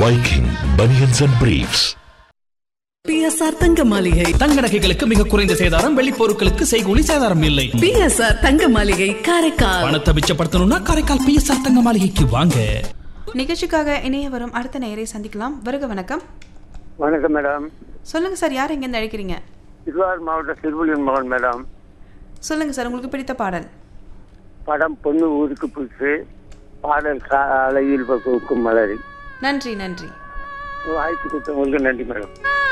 Viking Bunions and Briefs. BSR தங்க மாளிகை தங்க நகைகளுக்கு மிக குறைந்த சேதாரம் வெள்ளி பொருட்களுக்கு செய்கூலி சேதாரம் இல்லை பிஎஸ்ஆர் தங்க மாளிகை காரைக்கால் பணத்தை மிச்சப்படுத்தணும்னா காரைக்கால் பிஎஸ்ஆர் தங்க மாளிகைக்கு வாங்க நிகழ்ச்சிக்காக இணைய வரும் அடுத்த நேயரை சந்திக்கலாம் வருக வணக்கம் வணக்கம் மேடம் சொல்லுங்க சார் யார் எங்கேருந்து அழைக்கிறீங்க திருவாரூர் மாவட்டம் திருவள்ளியூர் மகன் மேடம் சொல்லுங்க சார் உங்களுக்கு பிடித்த பாடல் படம் பொண்ணு ஊருக்கு புதுசு பாடல் காலையில் பக்குவக்கும் மலரி நன்றி நன்றி வாய்ப்பு கொடுத்தவங்களுக்கு நன்றி மேடம்